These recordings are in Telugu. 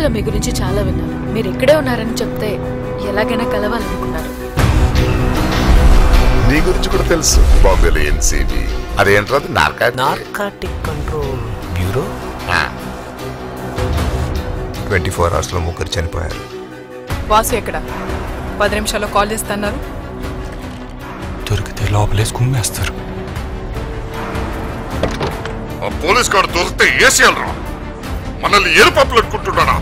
మీ గురించి చాలా విన్నాను మీరు ఇక్కడే ఉన్నారని చెప్తే ఎలాగైనా కలవాలనుకున్నారు నీ గురించి కూడా తెలుసు బాంబేలో ఎన్సీబీ అదేంటో నార్కా narcotic control bureau twenty four అవర్స్లో ముగ్గురు చనిపోయారు వాసు ఎక్కడ పది నిమిషాల్లో కాల్ చేస్తున్నారు దొరికితే లోపలేసి కుమ్మేస్తారు ఆ పోలీస్ గారు దొరికితే ఏసీఎల్ రా మనల్ని ఎరుపప్పులు అనుకుంటున్నాడా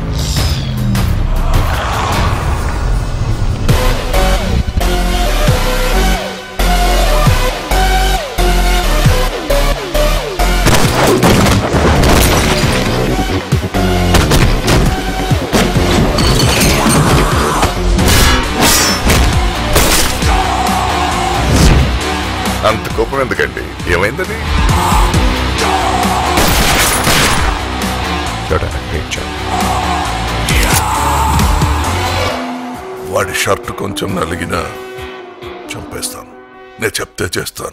అంత కోపం ఎందుకండి ఏమైందని చూడండి great job. వాడి షర్ట్ కొంచెం నలిగినా చంపేస్తాను నేను చెప్తే చేస్తాను